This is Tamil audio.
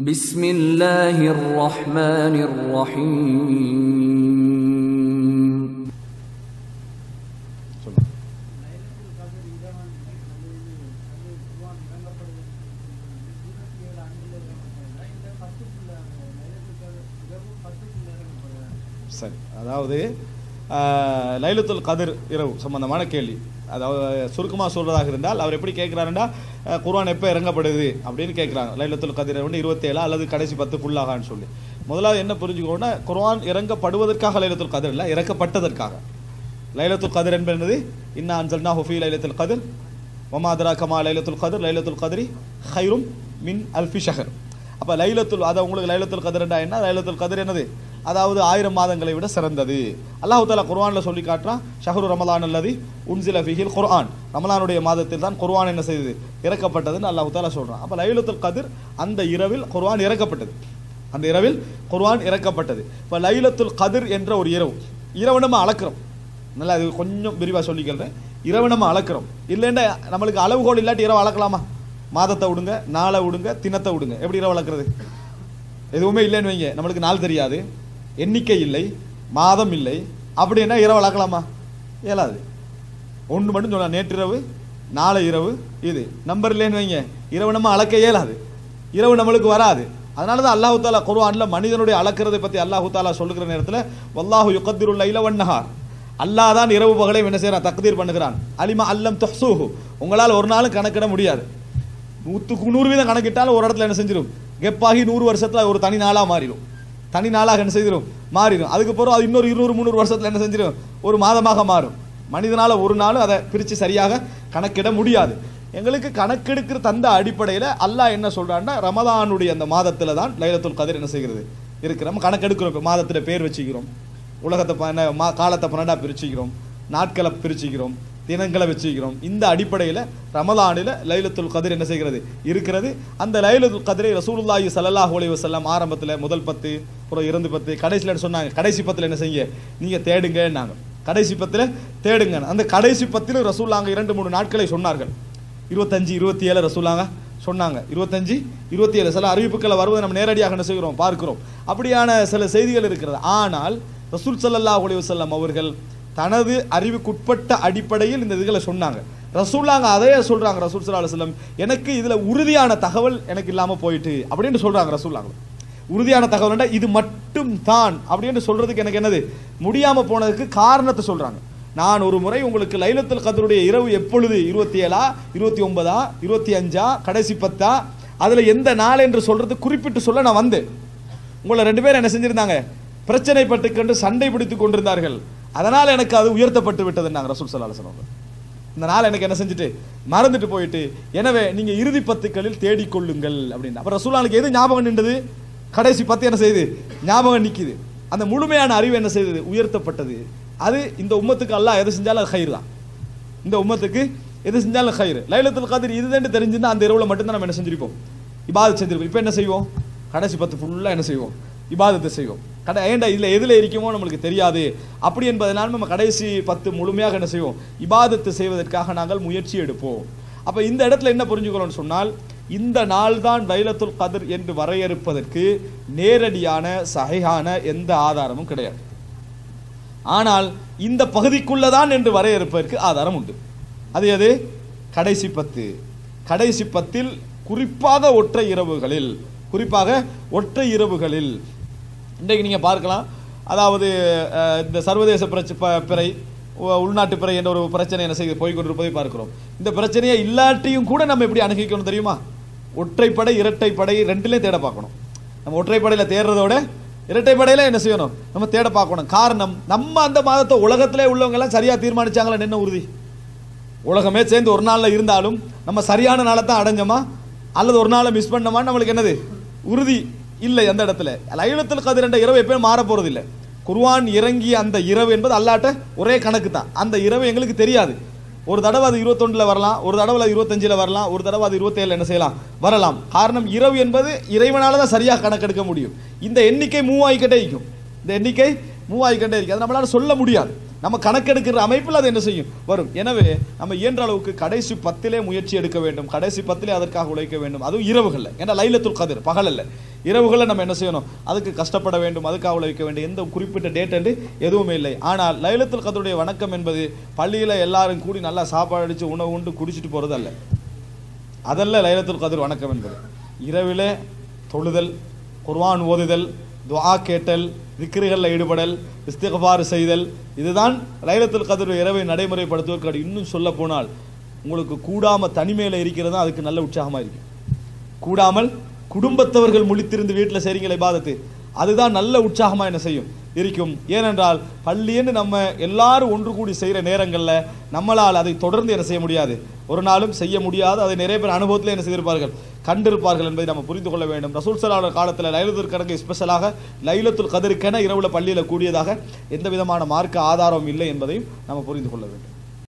بسم الله الرحمن الرحيم சொல்லுங்க சரி அதாவது ஆஹ், லைலத்துல் கதிர் இரவு சம்பந்தமான கேள்வி அதாவது சுருக்கமாக சொல்றதாக இருந்தால் அவர் எப்படி கேட்குறாருன்னா குர்ஆன் எப்போ இறங்கப்படுது அப்படின்னு கேட்குறாங்க லைலத்துல் கதிர் வந்து இருபத்தேழா அல்லது கடைசி பத்து ஃபுல்லாகான்னு சொல்லி முதலாவது என்ன புரிஞ்சுக்கணும்னா குர்ஆன் இறங்கப்படுவதற்காக லைலத்துல் கதிர் இல்லை இறக்கப்பட்டதற்காக லைலத்துல் கதிர் என்பது இன்னா அன்சல்னா ஹுஃபி லைலத்துல் கதிர் வமா அதரா கமா லைலத்துல் கதிர் லைலத்துல் கதிரி ஹைரும் மின் அல்ஃபி ஷஹர் அப்போ லைலத்துல் அதை உங்களுக்கு லைலத்துல் கதிர்ண்டா என்ன லைலத்துல் கதிர் என்னது அதாவது ஆயிரம் மாதங்களை விட சிறந்தது அல்லாஹ் தாலா குர்ஆனில் சொல்லி காட்டுறான் ஷஹரு ரமலான் அல்லது உன்சில ஃபிஹில் குர்ஆன் ரமலானுடைய மாதத்தில் தான் குர்ஆன் என்ன செய்தது இறக்கப்பட்டதுன்னு அல்லாஹ் தாலா சொல்றான் அப்போ லைலத்துல் கதிர் அந்த இரவில் குர்ஆன் இறக்கப்பட்டது அந்த இரவில் குர்ஆன் இறக்கப்பட்டது இப்போ லைலத்துல் கதிர் என்ற ஒரு இரவு இரவு நம்ம அளக்கிறோம் நல்லா இது கொஞ்சம் விரிவாக சொல்லிக்கிறேன் இரவு நம்ம அளக்கிறோம் இல்லைன்னா நம்மளுக்கு அளவுகோல் இல்லாட்டி இரவு அளக்கலாமா மாதத்தை விடுங்க நாளை விடுங்க தினத்தை விடுங்க எப்படி இரவு அளக்கிறது எதுவுமே இல்லைன்னு வைங்க நம்மளுக்கு நாள் தெரியாது எண்ணிக்கை இல்லை மாதம் இல்லை அப்படின்னா இரவு அளக்கலாமா இயலாது ஒன்று மட்டும் சொல்லலாம் நேற்றிரவு நாளை இரவு இது நம்பர் இல்லைன்னு வைங்க இரவு நம்ம அளக்க இயலாது இரவு நம்மளுக்கு வராது அதனால தான் அல்லாஹு தாலா குர்ஆன்ல மனிதனுடைய அளக்கிறதை பற்றி அல்லாஹு தாலா சொல்லுகிற நேரத்தில் வல்லாஹு யுகத்திருல் லைல வன்னஹார் அல்லாஹ் தான் இரவு பகலை என்ன செய்யறான் தக்தீர் பண்ணுகிறான் அலிமா அல்லம் தஹ்சூஹு உங்களால் ஒரு நாளும் கணக்கிட முடியாது நூற்றுக்கு நூறு வீதம் கணக்கிட்டாலும் ஒரு இடத்துல என்ன செஞ்சிடும் கெப்பாகி நூறு வருஷத்துல ஒரு தனி நாளாக மாறிடும் தனி நாளாக என்ன செய்திடும் மாறிடும் அதுக்கப்புறம் அது இன்னொரு இருநூறு முந்நூறு வருஷத்துல என்ன செஞ்சிடும் ஒரு மாதமாக மாறும் மனிதனால ஒரு நாளும் அதை பிரித்து சரியாக கணக்கிட முடியாது எங்களுக்கு கணக்கெடுக்கிற தந்த அடிப்படையில் அல்லாஹ் என்ன சொல்றான்னா ரமதானுடைய அந்த மாதத்துல தான் லைலத்துல் கதிர் என்ன செய்கிறது இருக்கு நம்ம கணக்கெடுக்கிறோம் இப்போ மாதத்தில் பேர் வச்சுக்கிறோம் உலகத்தை ப- என்ன மா காலத்தை பன்னெண்டாக பிரிச்சுக்கிறோம் நாட்களை பிரிச்சுக்கிறோம் தினங்களை வச்சுக்கிறோம் இந்த அடிப்படையில் ரமலானில் லைலத்துல் கதிர் என்ன செய்கிறது இருக்கிறது அந்த லைலத்துல் கதிரை ரசூலுல்லாஹி ஸல்லல்லாஹு அலைஹி வஸல்லம் ஆரம்பத்தில் முதல் பத்து அப்புறம் இறந்து பத்து கடைசியில் சொன்னாங்க கடைசி பத்தில் என்ன செய்ய நீங்கள் தேடுங்கன்னாங்க கடைசி பத்தில் தேடுங்க அந்த கடைசி பத்தில் ரசூல்லாங்க இரண்டு மூணு நாட்களை சொன்னார்கள் இருபத்தஞ்சு இருபத்தி ஏழு ரசூலாங்க சொன்னாங்க இருபத்தஞ்சு இருபத்தி ஏழு சில அறிவிப்புகளை வருவதை நம்ம நேரடியாக என்ன செய்கிறோம் பார்க்கிறோம் அப்படியான சில செய்திகள் இருக்கிறது ஆனால் ரசூல் ஸல்லல்லாஹு அலைஹி வஸல்லம் அவர்கள் தனது அறிவுக்குட்பட்ட அடிப்படையில் இந்த இதுகளை சொன்னாங்க ரசூல்லாங்க அதையே சொல்றாங்க ரசூல் ஸல்லல்லாஹு அலைஹி வஸல்லம் எனக்கு இதுல உறுதியான தகவல் எனக்கு இல்லாம போயிட்டு அப்படின்னு சொல்றாங்க ரசூல்லாங்க உறுதியான தகவல்னா இது மட்டும் தான் அப்படின்னு சொல்றதுக்கு எனக்கு என்னது முடியாம போனதுக்கு காரணத்தை சொல்றாங்க நான் ஒரு முறை உங்களுக்கு லைலத்துல் கதருடைய இரவு எப்பொழுது இருபத்தி ஏழா இருபத்தி ஒன்பதா இருபத்தி அஞ்சா கடைசி பத்தா அதுல எந்த நாள் என்று சொல்றது குறிப்பிட்டு சொல்ல நான் வந்தேன் உங்களை ரெண்டு பேரும் என்ன செஞ்சிருந்தாங்க பிரச்சனை பட்டுக்கொண்டு சண்டை பிடித்துக் கொண்டிருந்தார்கள் அதனால் எனக்கு அது உயர்த்தப்பட்டு விட்டதுன்னாங்க ரசூல் ஸல்லல்லாஹு அலைஹி வஸல்லம் இந்த நாள் எனக்கு என்ன செஞ்சுட்டு மறந்துட்டு போயிட்டு எனவே நீங்க இறுதி பத்துக்களில் தேடிக்கொள்ளுங்கள் அப்படின்னு அப்ப ரசூலானுக்கு எது ஞாபகம் நின்றது கடைசி பத்து என்ன செய்யுது ஞாபகம் நிக்குது அந்த முழுமையான அறிவு என்ன செய்தது உயர்த்தப்பட்டது அது இந்த உம்மத்துக்கு அல்லாஹ் எது செஞ்சாலும் அது கயிறு தான் இந்த உம்மத்துக்கு எது செஞ்சாலும் கயிறு லைலத்துல் கதிர் இதுதான் தெரிஞ்சுன்னா அந்த இரவுல மட்டும்தான் நம்ம என்ன செஞ்சிருப்போம் இபாதத் செஞ்சிருப்போம் இப்போ என்ன செய்வோம் கடைசி பத்து ஃபுல்லாக என்ன செய்வோம் இபாதத்தை செய்வோம் கடை ஏண்டா இதில் எதில் இருக்குமோ நம்மளுக்கு தெரியாது அப்படி என்பதனால் நம்ம கடைசி பத்து முழுமையாக என்ன செய்வோம் இபாதத்து செய்வதற்காக நாங்கள் முயற்சி எடுப்போம் அப்போ இந்த இடத்துல என்ன புரிஞ்சுக்கிறோம்னு சொன்னால் இந்த நாள் தான் லைலத்துல் கதிர் என்று வரையறுப்பதற்கு நேரடியான சகையான எந்த ஆதாரமும் கிடையாது ஆனால் இந்த பகுதிக்குள்ளதான் என்று வரையறுப்பதற்கு ஆதாரம் உண்டு அது எது கடைசி பத்து கடைசி பத்தில் குறிப்பாக ஒற்றை இரவுகளில் குறிப்பாக ஒற்றை இரவுகளில் இன்றைக்கு நீங்கள் பார்க்கலாம் அதாவது அஹ், இந்த சர்வதேச பிரச்ச ப- பிறை உ- உள்நாட்டு பிறை என்ற ஒரு பிரச்சனை என்ன செய்து போய்கொண்டிருப்பதை பார்க்கிறோம் இந்த பிரச்சனையை இல்லாட்டியும் கூட நம்ம எப்படி அணுகிக்கணும் தெரியுமா ஒற்றைப்படை இரட்டைப்படை ரெண்டுலேயும் தேட பார்க்கணும் நம்ம ஒற்றைப்படையில் தேடுறதோட இரட்டைப்படையில் என்ன செய்யணும் நம்ம தேட பார்க்கணும் காரணம் நம்ம அந்த மாதத்தை உலகத்திலே உள்ளவங்க எல்லாம் சரியா தீர்மானிச்சாங்களா என்ன உறுதி உலகமே சேர்ந்து ஒரு நாளில் இருந்தாலும் நம்ம சரியான நாளை தான் அடைஞ்சோமா அல்லது ஒரு நாளை மிஸ் பண்ணோமான்னு நம்மளுக்கு என்னது உறுதி இல்லை அந்த இடத்துல லைலத்துல் கதிர் என்ற இரவு எப்பயும் மாற போறது இல்லை குர்ஆன் இறங்கிய அந்த இரவு என்பது அல்லாட்ட ஒரே கணக்கு தான் அந்த இரவு எங்களுக்கு தெரியாது ஒரு தடவை அது இருபத்தொன்னுல வரலாம் ஒரு தடவை அது இருபத்தஞ்சில் வரலாம் ஒரு தடவை அது இருபத்தேழில் என்ன செய்யலாம் வரலாம் காரணம் இரவு என்பது இறைவனால தான் சரியாக கணக்கெடுக்க முடியும் இந்த எண்ணிக்கை மூவாயிக்கிட்டே இருக்கும் இந்த எண்ணிக்கை மூவாயிக்கிட்டே இருக்கு அதை நம்மளால சொல்ல முடியாது நம்ம கணக்கெடுக்கிற அமைப்பில் அது என்ன செய்யும் வரும் எனவே நம்ம இயன்ற அளவுக்கு கடைசி பத்திலே முயற்சி எடுக்க வேண்டும் கடைசி பத்திலே அதற்காக உழைக்க வேண்டும் அதுவும் இரவுகளில் ஏன்னா லைலத்துல் கதிர் பகல் அல்ல இரவுகளில் நம்ம என்ன செய்யணும் அதுக்கு கஷ்டப்பட வேண்டும் அதுக்காக உழைக்க வேண்டும் எந்த குறிப்பிட்ட டேட் என்று எதுவுமே இல்லை ஆனால் லைலத்துல் கதருடைய வணக்கம் என்பது பள்ளியில் எல்லாரும் கூடி நல்லா சாப்பாடு அடித்து உணவு உண்டு குடிச்சிட்டு போகிறது அல்ல அதல்ல லைலத்துல் கதிர் வணக்கம் என்பது இரவிலே தொழுதல் குர்ஆன் ஓதுதல் துஆ கேட்டல் திக்ருகளில் ஈடுபடல் இஸ்திகபார் செய்தல் இதுதான் லைலத்துல் கதிர் இரவை நடைமுறைப்படுத்துவதற்கு இன்னும் சொல்ல போனால் உங்களுக்கு கூடாம தனிமையில் இருக்கிறது தான் அதுக்கு நல்ல உற்சாகமாக இருக்கும் கூடாமல் குடும்பத்தவர்கள் முழித்திருந்து வீட்டில் செய்றீங்களே இபாதத்து அதுதான் நல்ல உற்சாகமாக என்ன செய்யும் இருக்கும் ஏனென்றால் பள்ளின்னு நம்ம எல்லாரும் ஒன்று கூடி செய்கிற நேரங்களில் நம்மளால் அதை தொடர்ந்து என்ன செய்ய முடியாது ஒரு நாளும் செய்ய முடியாது அதை நிறைய பேர் அனுபவத்தில் என்ன செய்திருப்பார்கள் கண்டிருப்பார்கள் என்பதை நம்ம புரிந்து கொள்ள வேண்டும் ரசூல் சலாவோட காலத்தில் லைலத்துல் கணக்கு ஸ்பெஷலாக லைலத்துல் கதருக்கென இரவுல பள்ளியில் கூடியதாக எந்த விதமான மார்க்க ஆதாரமும் இல்லை என்பதையும் நம்ம புரிந்து கொள்ள வேண்டும்